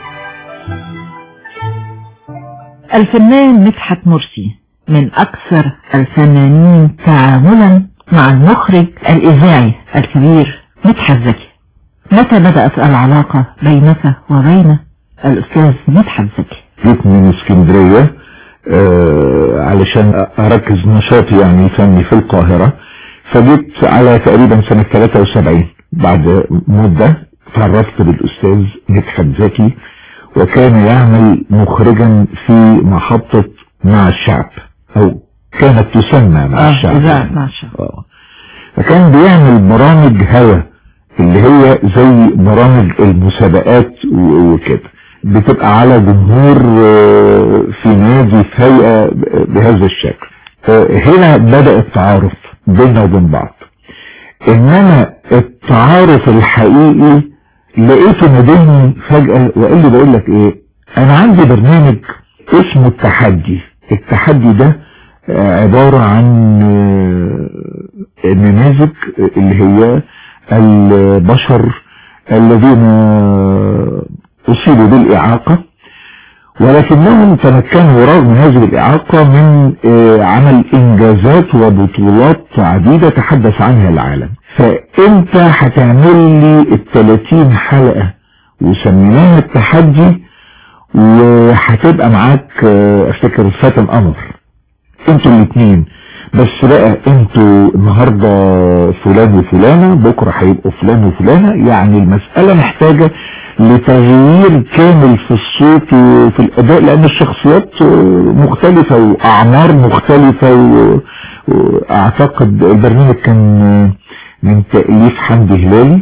الفنان مدحت مرسي من أكثر الفنانين تعاملا مع المخرج الإذاعي الكبير مدحت زكي متى بدأت العلاقة بينك وبين الأستاذ مدحت زكي جيت من اسكندرية آه علشان اركز نشاطي يعني فني في القاهرة فجيت على تقريبا سنة 73 بعد مدة تعرفت بالاستاذ مدحت زكي وكان يعمل مخرجا في محطة مع الشعب او كانت تسمى مع آه، الشعب إذاعة يعني. مع الشعب. آه. فكان بيعمل برامج هوا اللي هي زي برامج المسابقات و- وكده بتبقى على جمهور آه، في نادي في هيئة ب- بهذا الشكل آه، هنا بدأ التعارف بيننا وبين بعض انما التعارف الحقيقي لقيته ناديني فجأة وقال لي بقول لك ايه انا عندي برنامج اسمه التحدي التحدي ده آه، عبارة عن آه، نماذج اللي هي البشر الذين أصيبوا بالإعاقة ولكنهم تمكنوا رغم هذه الإعاقة من آه، عمل إنجازات وبطولات عديدة تحدث عنها العالم فأنت هتعمل لي الثلاثين حلقة وسميناها التحدي وهتبقى معاك آه، افتكر فاتن قمر انتوا الاثنين بس بقى انتوا النهاردة فلان وفلانة بكرة هيبقوا فلان وفلانة يعني المسألة محتاجة لتغيير كامل في الصوت وفي الاداء لان الشخصيات مختلفة واعمار مختلفة و- واعتقد البرنامج كان من تأليف حمدي هلالي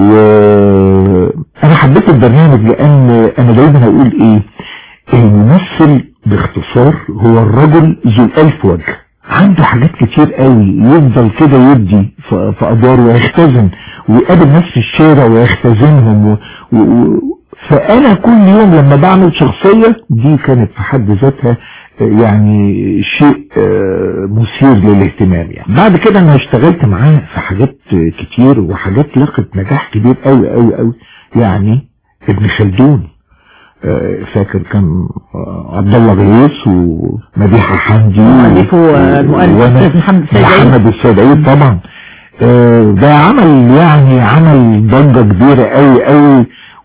وانا حبيت البرنامج لان انا دايما اقول ايه الممثل باختصار هو الرجل ذو الالف وجه عنده حاجات كتير قوي يفضل كده يدي في في ادواره ويختزن ويقابل ناس في الشارع ويختزنهم و... و... و... فانا كل يوم لما بعمل شخصية دي كانت في حد ذاتها آه، يعني شيء آه، مثير للاهتمام يعني بعد كده انا اشتغلت معاه في حاجات آه، كتير وحاجات لقت نجاح كبير قوي قوي قوي يعني ابن خلدون آه، فاكر كان آه، عبد الله غيث ومديحة حمدي مؤلفه المؤلف وأنا- أستاذ محمد السيد عيد. محمد السيد عيد طبعا آه، ده عمل يعني عمل ضجة كبيرة قوي قوي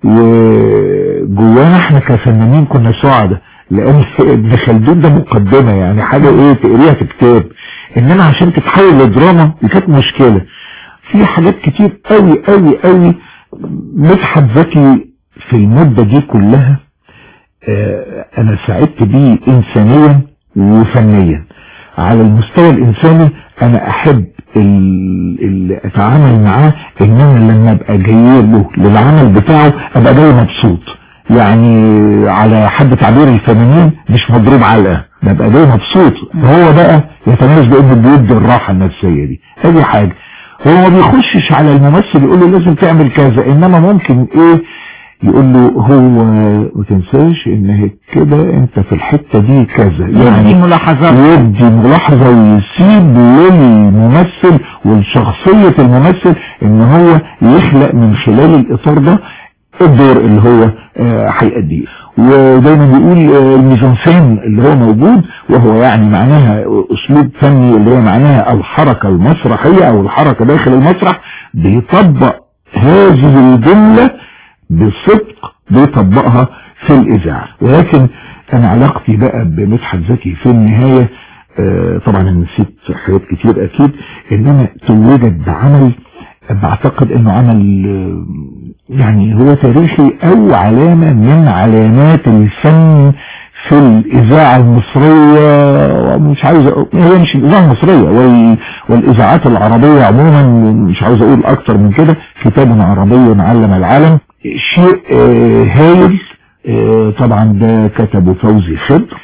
وجوانا احنا كفنانين كنا سعداء لان ابن خلدون ده مقدمة يعني حاجة ايه تقريها في كتاب انما عشان تتحول لدراما دي كانت مشكلة في حاجات كتير قوي قوي قوي مدحت زكي في المدة دي كلها آه، انا سعدت بيه انسانيا وفنيا على المستوى الانساني انا احب ال- اللي اتعامل معاه ان انا لما ابقى جاي له للعمل بتاعه ابقى جاي مبسوط يعني على حد تعبير الفنانين مش مضروب علقه ببقى جاي مبسوط هو بقى يتميز بانه بيدي الراحه النفسيه دي ادي حاجه هو ما بيخشش على الممثل يقول له لازم تعمل كذا انما ممكن ايه يقول له هو ما تنساش ان هيك كده انت في الحتة دي كذا يعني ملاحظات يدي ملاحظة ويسيب للممثل ولشخصية الممثل ان هو يخلق من خلال الاطار ده الدور اللي هو آه، هيأديه ودايما بيقول آه، الميزانسين اللي هو موجود وهو يعني معناها اسلوب فني اللي هو معناها الحركة المسرحية او الحركة داخل المسرح بيطبق هذه الجملة بصدق بيطبقها في الإذاعة ولكن أنا علاقتي بقى بمدحت زكي في النهاية آه، طبعا انا نسيت حاجات كتير اكيد انما توجد بعمل بعتقد انه عمل آه، يعني هو تاريخي او علامة من علامات الفن في الاذاعة المصرية مش عاوز أقول هي مش الاذاعة المصرية وال... والاذاعات العربية عموما مش عاوز اقول اكتر من كده كتاب عربي علم العالم شيء آه، هايل آه، طبعا ده كتبه فوزي خضر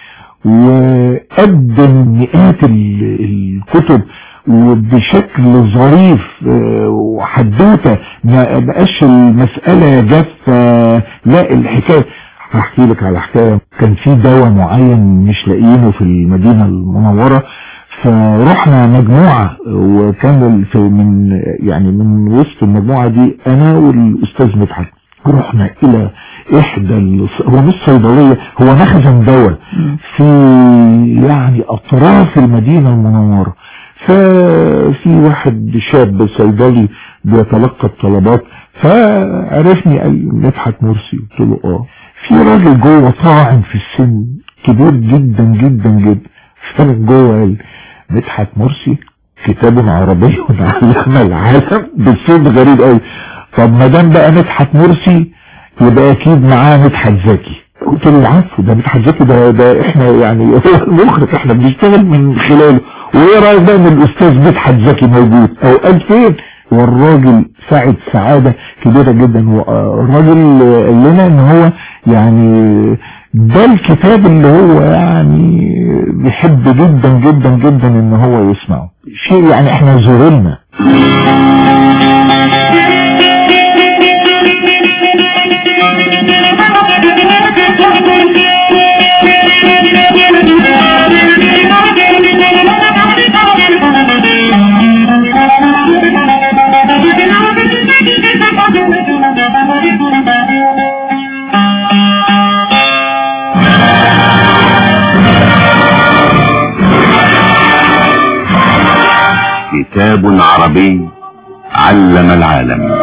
وقدم مئات ال- الكتب وبشكل ظريف آه، وحدوته ما بقاش المسألة جافة لا الحكاية هحكي لك على حكاية كان في دواء معين مش لاقيينه في المدينة المنورة فرحنا مجموعة وكان في من يعني من وسط المجموعة دي انا والاستاذ مدحت رحنا الى احدى الص- هو مش صيدلية هو مخزن دواء في يعني اطراف المدينة المنورة ففي واحد شاب صيدلي بيتلقى الطلبات فعرفني قال مدحت مرسي قلت له اه في راجل جوه طاعن في السن كبير جدا جدا جدا فانا جوه قال مدحت مرسي كتاب عربي علم العالم بصوت غريب قوي طب ما دام بقى مدحت مرسي يبقى اكيد معاه مدحت زكي قلت له العفو ده مدحت زكي ده ده احنا يعني هو المخرج احنا بنشتغل من خلاله وايه رايك بقى ان الاستاذ مدحت زكي موجود او قال فين والراجل سعد سعادة كبيرة جدا والراجل قال لنا ان هو يعني ده الكتاب اللي هو يعني بيحب جدا جدا جدا ان هو يسمعه شيء يعني احنا زغلنا كتاب عربي علم العالم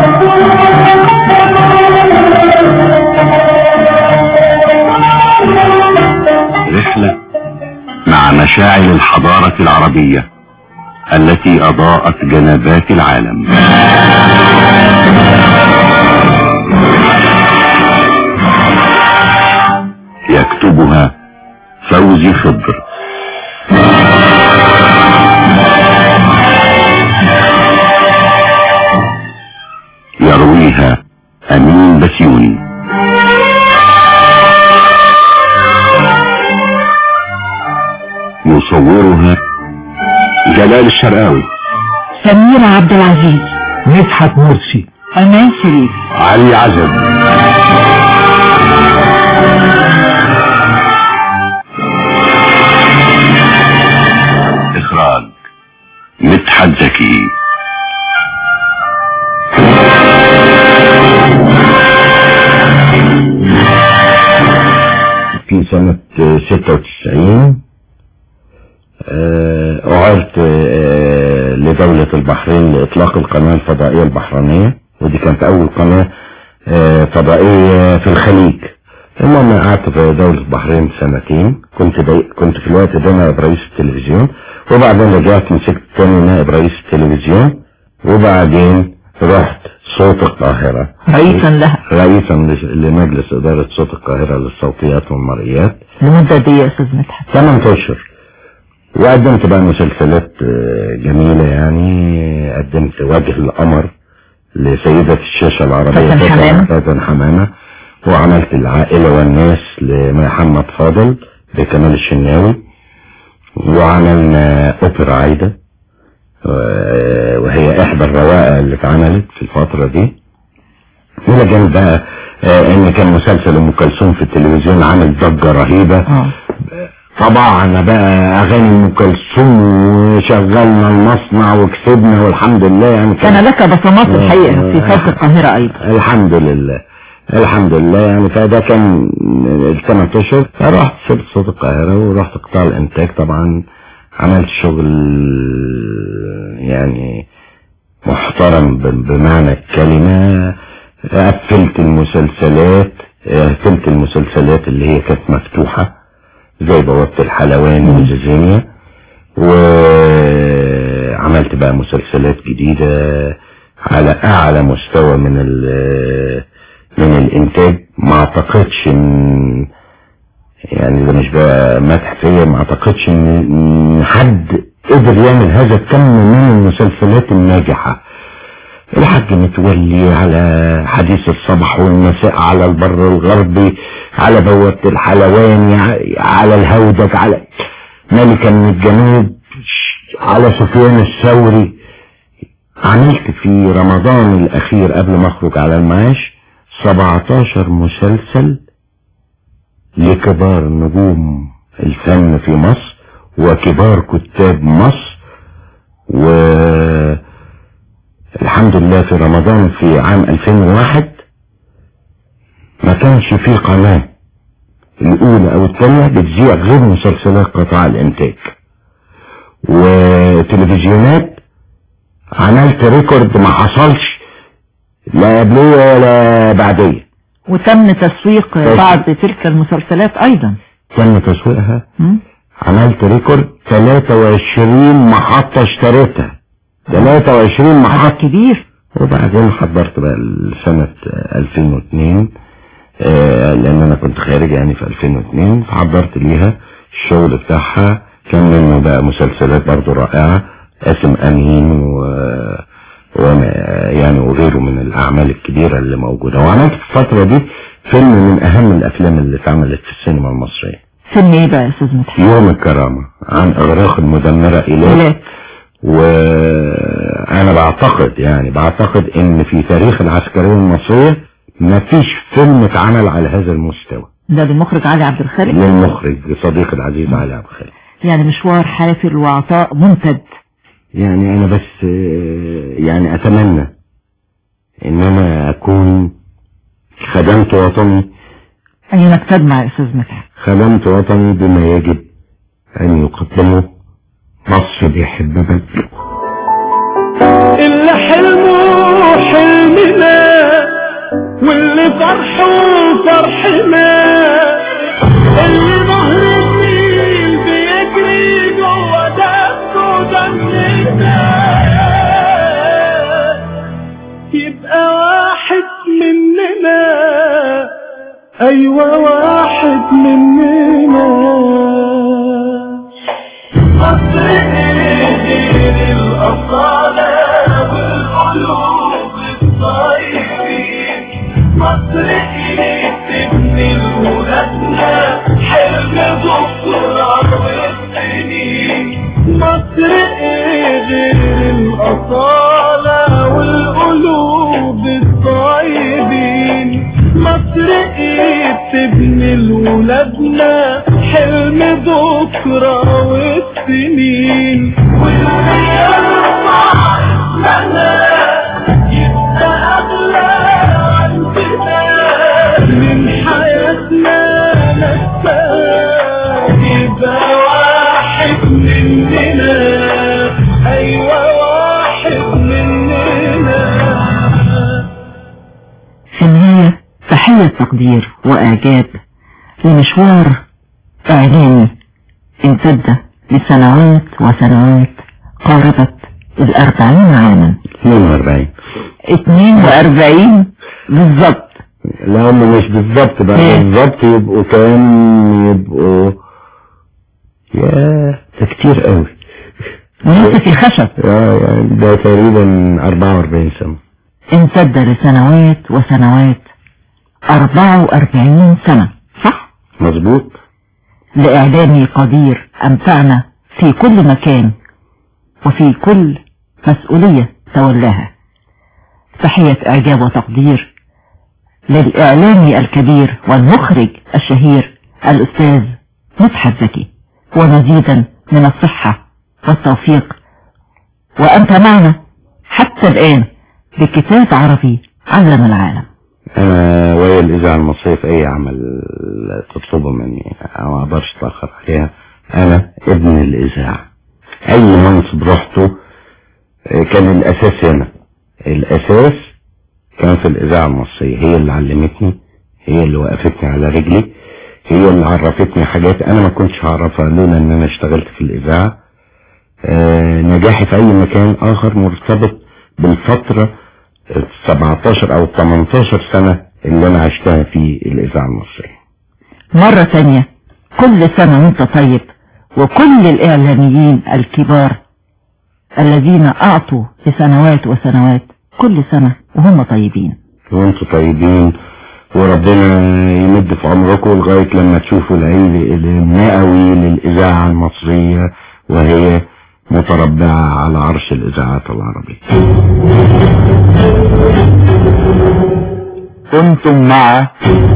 رحلة مع مشاعل الحضارة العربية التي أضاءت جنبات العالم يكتبها فوزي خضر يرويها أمين بسيوني يصورها جلال الشرقاوي سميرة عبد العزيز مدحت مرسي أمان شريف علي عزب إخراج مدحت زكي في سنة 96 آه، أعرت آه، لدولة البحرين لإطلاق القناة الفضائية البحرينية ودي كانت أول قناة آه، فضائية في الخليج المهم قعدت في دولة البحرين سنتين كنت دي كنت في الوقت ده نائب رئيس التلفزيون وبعدين رجعت مسكت تاني نائب رئيس التلفزيون وبعدين رحت صوت القاهرة رئيسا لها رئيسا لش- لمجلس إدارة صوت القاهرة للصوتيات والمرئيات لمدة دي يا أستاذ مدحت 8 اشهر وقدمت بقى مسلسلات آه، جميلة يعني قدمت وجه القمر لسيدة الشاشة العربية فاتن حمامة. فاتن حمامة وعملت العائلة والناس لمحمد فاضل بكمال الشناوي وعملنا اوبرا عايدة آه، وهي احدى الروائع اللي اتعملت في الفترة دي الى جانب بقى آه، ان كان مسلسل ام كلثوم في التلفزيون عامل ضجة رهيبة اه طبعا بقى اغاني ام كلثوم وشغلنا المصنع وكسبنا والحمد لله يعني كان لك بصمات الحقيقة في صوت القاهرة أيضا الحمد لله الحمد لله يعني فده كان الثمان اشهر فرحت سبت صوت القاهرة ورحت قطاع الانتاج طبعا عملت شغل يعني محترم ب- بمعنى الكلمة قفلت المسلسلات قفلت المسلسلات اللي هي كانت مفتوحة زي بوابة الحلواني وزيزينيا وعملت بقى مسلسلات جديدة على اعلى مستوى من ال- من الانتاج ما اعتقدش ان يعني ده مش بقى مدح فيا ما اعتقدش ان إن حد قدر يعمل هذا الكم من المسلسلات الناجحة الحاج متولي على حديث الصباح والمساء على البر الغربي على بوابة الحلواني ع- على الهودج على ملكة من الجنوب على سفيان الثوري عملت في رمضان الأخير قبل ما أخرج على المعاش 17 مسلسل لكبار نجوم الفن في مصر وكبار كتاب مصر والحمد لله في رمضان في عام 2001 ما كانش في قناة الأولى أو الثانية بتذيع غير مسلسلات قطاع الإنتاج وتلفزيونات عملت ريكورد ما حصلش لا قبليه ولا بعديه وتم تسويق تسويق. بعض تلك المسلسلات ايضا تم تسويقها مم. عملت ريكورد 23 محطة اشتريتها 23 عدد محطة كبير وبعدين حضرت بقى سنة 2002 آه، لان انا كنت خارج يعني في 2002 فحضرت ليها الشغل بتاعها كان منه بقى مسلسلات برضو رائعة قاسم امين و وانا يعني وغيره من الاعمال الكبيرة اللي موجودة وعملت في الفترة دي فيلم من اهم الافلام اللي اتعملت في السينما المصرية فيلم ايه بقى يا استاذ مدحت يوم الكرامة عن اغراق المدمرة اليك ولاد وانا بعتقد يعني بعتقد ان في تاريخ العسكرية المصرية مفيش فيلم اتعمل على هذا المستوى ده للمخرج علي عبد الخالق للمخرج صديقي العزيز علي عبد الخالق يعني مشوار حافل وعطاء ممتد يعني انا بس آه، يعني اتمنى ان انا اكون خدمت وطني اين تجمع يا استاذ مدحت خدمت وطني بما يجب ان يقدمه مصر بيحب بلده اللي حلمه حلمنا واللي فرحه فرحنا اللي نهر النيل بيجري جوه دمه دمنا يبقى واحد مننا ايوه واحد مننا مصر ايه الأصالة والقلوب الطيبين مصر ايه تبني لولادنا حلم بكرة والسنين مصر ايه غير الأصالة والقلوب الطيبين مصر ايه تبني لولادنا حلم بكرة والسنين واللي يرفع اسمنا يبقى أغلى عندنا من حياتنا نفسها يبقى واحد مننا أيوة واحد مننا في النهاية تحية تقدير وإعجاب لمشوار إعلامي امتد لسنوات وسنوات قاربت الأربعين عاما 42 42 بالظبط لا هم مش بالظبط بقى إيه؟ بالظبط يبقوا كام يبقوا يا ده كتير قوي لسه في خشب اه يعني ده تقريبا 44 سنة امتد لسنوات وسنوات 44 سنة صح؟ مظبوط لإعلامي قدير أمتعنا في كل مكان وفي كل مسؤولية تولاها تحية إعجاب وتقدير للإعلامي الكبير والمخرج الشهير الأستاذ مدحت زكي ومزيدا من الصحة والتوفيق وأنت معنا حتى الآن بكتاب عربي علم العالم انا ويا الاذاعه المصريه في اي عمل تطلبه مني أو ما اقدرش اتاخر عليها انا ابن الاذاعه اي منصب رحته آه، كان الاساس هنا الاساس كان في الاذاعه المصريه هي اللي علمتني هي اللي وقفتني على رجلي هي اللي عرفتني حاجات انا ما كنتش هعرفها لولا ان انا اشتغلت في الاذاعه آه، نجاحي في اي مكان اخر مرتبط بالفترة ال 17 او 18 سنة اللي انا عشتها في الاذاعة المصرية مرة تانية كل سنة وانت طيب وكل الإعلاميين الكبار الذين أعطوا لسنوات وسنوات كل سنة وهم طيبين وانتوا طيبين وربنا يمد في عمركم لغاية لما تشوفوا العيد المئوي للإذاعة المصرية وهي متربعة على عرش الإذاعات العربية كنتم مع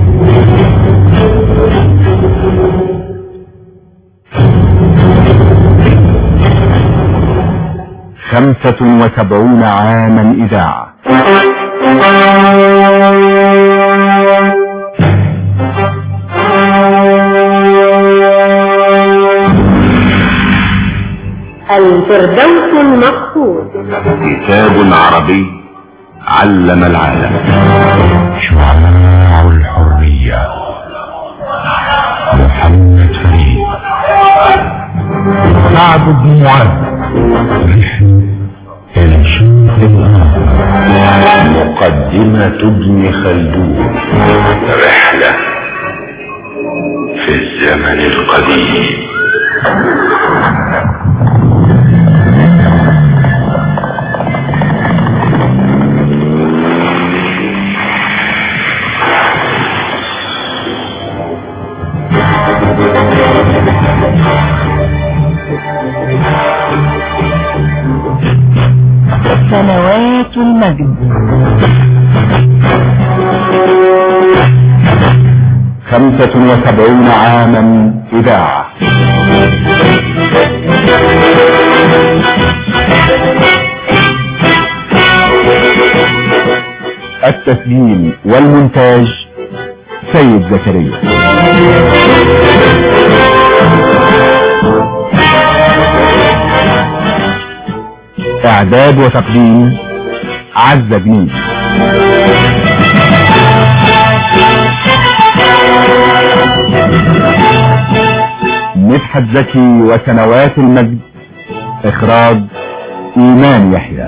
خمسة وسبعون عاما إذاعة الفردوس المقصود كتاب عربي علم العالم شعاع الحرية محمد فريد سعد بن معاذ رحلة إلى شوق الأرض مقدمة ابن خلدون رحلة في الزمن القديم سنوات المجد خمسة وسبعون عاما إذاعة التسجيل والمونتاج سيد زكريا اعداد وتقديم عزة جنيد مدحت زكي وسنوات المجد اخراج ايمان يحيى